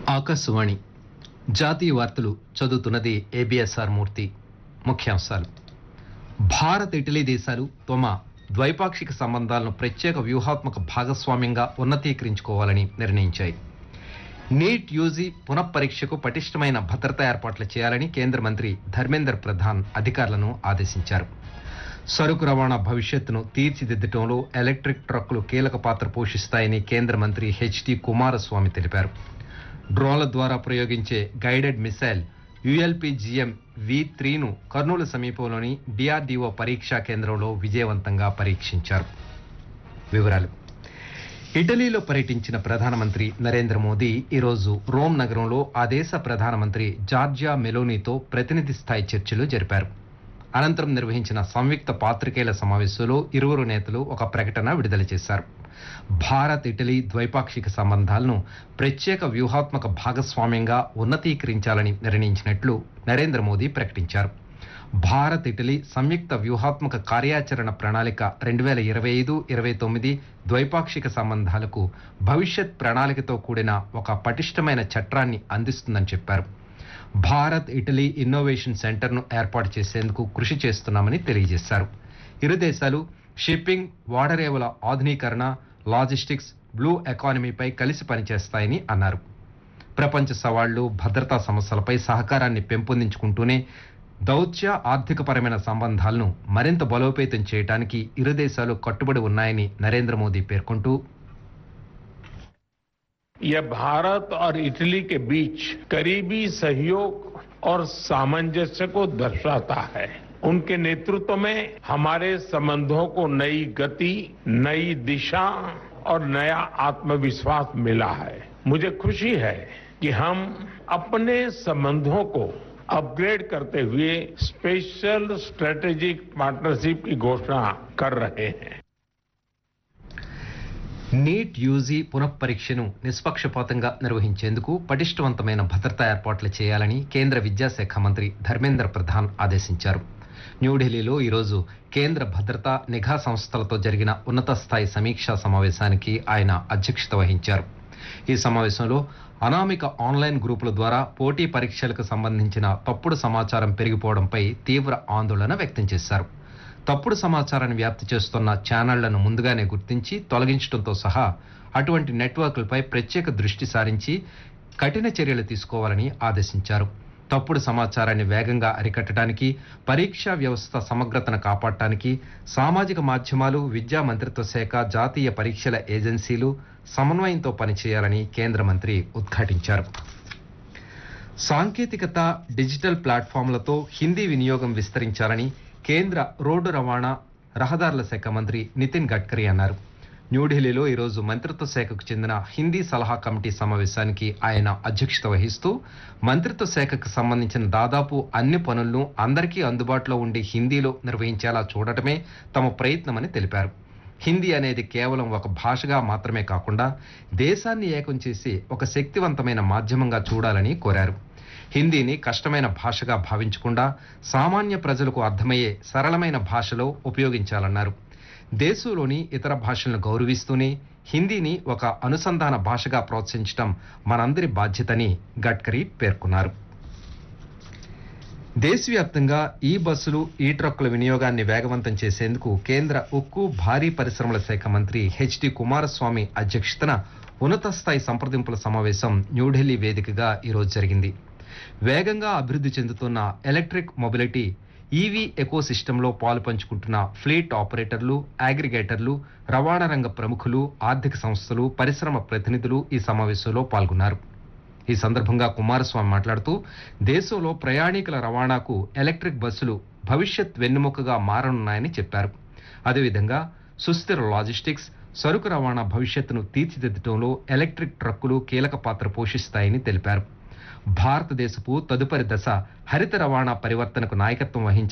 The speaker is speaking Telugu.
ఆకాశవాణి జాతీయ వార్తలు చదువుతున్నది ఏబిఎస్ఆర్ మూర్తి ముఖ్యాంశాలు భారత్ ఇటలీ దేశాలు తమ ద్వైపాక్షిక సంబంధాలను ప్రత్యేక వ్యూహాత్మక భాగస్వామ్యంగా ఉన్నతీకరించుకోవాలని నిర్ణయించాయి నీట్ యూజీ పునఃపరీక్షకు పటిష్టమైన భద్రతా ఏర్పాట్లు చేయాలని కేంద్ర మంత్రి ధర్మేందర్ ప్రధాన్ అధికారులను ఆదేశించారు సరుకు రవాణా భవిష్యత్తును తీర్చిదిద్దటంలో ఎలక్ట్రిక్ ట్రక్కులు కీలక పాత్ర పోషిస్తాయని కేంద్ర మంత్రి హెచ్డి కుమారస్వామి తెలిపారు డ్రోన్ల ద్వారా ప్రయోగించే గైడెడ్ మిసైల్ యుఎల్పిజిఎం వి త్రీను కర్నూలు సమీపంలోని డిఆర్డీఓ పరీక్షా కేంద్రంలో విజయవంతంగా పరీక్షించారు వివరాలు ఇటలీలో పర్యటించిన ప్రధానమంత్రి నరేంద్ర మోదీ ఈరోజు రోమ్ నగరంలో ఆ దేశ ప్రధానమంత్రి జార్జియా మెలోనీతో ప్రతినిధి స్థాయి చర్చలు జరిపారు అనంతరం నిర్వహించిన సంయుక్త పాత్రికేయుల సమావేశంలో ఇరువురు నేతలు ఒక ప్రకటన విడుదల చేశారు భారత్ ఇటలీ ద్వైపాక్షిక సంబంధాలను ప్రత్యేక వ్యూహాత్మక భాగస్వామ్యంగా ఉన్నతీకరించాలని నిర్ణయించినట్లు నరేంద్ర మోదీ ప్రకటించారు భారత్ ఇటలీ సంయుక్త వ్యూహాత్మక కార్యాచరణ ప్రణాళిక రెండు వేల ఇరవై ఐదు ఇరవై తొమ్మిది ద్వైపాక్షిక సంబంధాలకు భవిష్యత్ ప్రణాళికతో కూడిన ఒక పటిష్టమైన చట్రాన్ని అందిస్తుందని చెప్పారు భారత్ ఇటలీ ఇన్నోవేషన్ సెంటర్ను ఏర్పాటు చేసేందుకు కృషి చేస్తున్నామని తెలియజేశారు ఇరు దేశాలు షిప్పింగ్ వాడరేవుల ఆధునీకరణ లాజిస్టిక్స్ బ్లూ ఎకానమీపై కలిసి పనిచేస్తాయని అన్నారు ప్రపంచ సవాళ్లు భద్రతా సమస్యలపై సహకారాన్ని పెంపొందించుకుంటూనే దౌత్య ఆర్థికపరమైన సంబంధాలను మరింత బలోపేతం చేయడానికి ఇరు దేశాలు కట్టుబడి ఉన్నాయని నరేంద్ర మోదీ పేర్కొంటూ यह भारत और इटली के बीच करीबी सहयोग और सामंजस्य को दर्शाता है उनके नेतृत्व में हमारे संबंधों को नई गति नई दिशा और नया आत्मविश्वास मिला है मुझे खुशी है कि हम अपने संबंधों को अपग्रेड करते हुए स्पेशल स्ट्रेटेजिक पार्टनरशिप की घोषणा कर रहे हैं నీట్ యూజీ పునఃపరీక్షను నిష్పక్షపాతంగా నిర్వహించేందుకు పటిష్టవంతమైన భద్రతా ఏర్పాట్లు చేయాలని కేంద్ర విద్యాశాఖ మంత్రి ధర్మేంద్ర ప్రధాన్ ఆదేశించారు న్యూఢిల్లీలో ఈరోజు కేంద్ర భద్రతా నిఘా సంస్థలతో జరిగిన ఉన్నత స్థాయి సమీక్షా సమావేశానికి ఆయన అధ్యక్షత వహించారు ఈ సమావేశంలో అనామిక ఆన్లైన్ గ్రూపుల ద్వారా పోటీ పరీక్షలకు సంబంధించిన తప్పుడు సమాచారం పెరిగిపోవడంపై తీవ్ర ఆందోళన వ్యక్తం చేశారు తప్పుడు సమాచారాన్ని వ్యాప్తి చేస్తున్న ఛానళ్లను ముందుగానే గుర్తించి తొలగించడంతో సహా అటువంటి నెట్వర్క్లపై ప్రత్యేక దృష్టి సారించి కఠిన చర్యలు తీసుకోవాలని ఆదేశించారు తప్పుడు సమాచారాన్ని వేగంగా అరికట్టడానికి పరీక్షా వ్యవస్థ సమగ్రతను కాపాడటానికి సామాజిక మాధ్యమాలు విద్యా మంత్రిత్వ శాఖ జాతీయ పరీక్షల ఏజెన్సీలు సమన్వయంతో పనిచేయాలని కేంద్ర మంత్రి ఉద్ఘాటించారు సాంకేతికత డిజిటల్ ప్లాట్ఫామ్లతో హిందీ వినియోగం విస్తరించాలని కేంద్ర రోడ్డు రవాణా రహదారుల శాఖ మంత్రి నితిన్ గడ్కరీ అన్నారు న్యూఢిల్లీలో ఈరోజు మంత్రిత్వ శాఖకు చెందిన హిందీ సలహా కమిటీ సమావేశానికి ఆయన అధ్యక్షత వహిస్తూ మంత్రిత్వ శాఖకు సంబంధించిన దాదాపు అన్ని పనులను అందరికీ అందుబాటులో ఉండే హిందీలో నిర్వహించేలా చూడటమే తమ ప్రయత్నమని తెలిపారు హిందీ అనేది కేవలం ఒక భాషగా మాత్రమే కాకుండా దేశాన్ని ఏకం చేసి ఒక శక్తివంతమైన మాధ్యమంగా చూడాలని కోరారు హిందీని కష్టమైన భాషగా భావించకుండా సామాన్య ప్రజలకు అర్థమయ్యే సరళమైన భాషలో ఉపయోగించాలన్నారు దేశంలోని ఇతర భాషలను గౌరవిస్తూనే హిందీని ఒక అనుసంధాన భాషగా ప్రోత్సహించడం మనందరి బాధ్యతని గడ్కరీ పేర్కొన్నారు దేశవ్యాప్తంగా ఈ బస్సులు ఈ ట్రక్కుల వినియోగాన్ని వేగవంతం చేసేందుకు కేంద్ర ఉక్కు భారీ పరిశ్రమల శాఖ మంత్రి హెచ్డి కుమారస్వామి అధ్యక్షతన ఉన్నత స్థాయి సంప్రదింపుల సమావేశం న్యూఢిల్లీ వేదికగా ఈరోజు జరిగింది వేగంగా అభివృద్ధి చెందుతున్న ఎలక్ట్రిక్ మొబిలిటీ ఈవీ ఎకో సిస్టంలో పాలు పంచుకుంటున్న ఫ్లీట్ ఆపరేటర్లు అగ్రిగేటర్లు రవాణా రంగ ప్రముఖులు ఆర్థిక సంస్థలు పరిశ్రమ ప్రతినిధులు ఈ సమావేశంలో పాల్గొన్నారు ఈ సందర్భంగా కుమారస్వామి మాట్లాడుతూ దేశంలో ప్రయాణికుల రవాణాకు ఎలక్ట్రిక్ బస్సులు భవిష్యత్ వెన్నెముకగా మారనున్నాయని చెప్పారు అదేవిధంగా సుస్థిర లాజిస్టిక్స్ సరుకు రవాణా భవిష్యత్తును తీర్చిదిద్దడంలో ఎలక్ట్రిక్ ట్రక్కులు కీలక పాత్ర పోషిస్తాయని తెలిపారు భారతదేశపు తదుపరి దశ హరిత రవాణా పరివర్తనకు నాయకత్వం వహించారు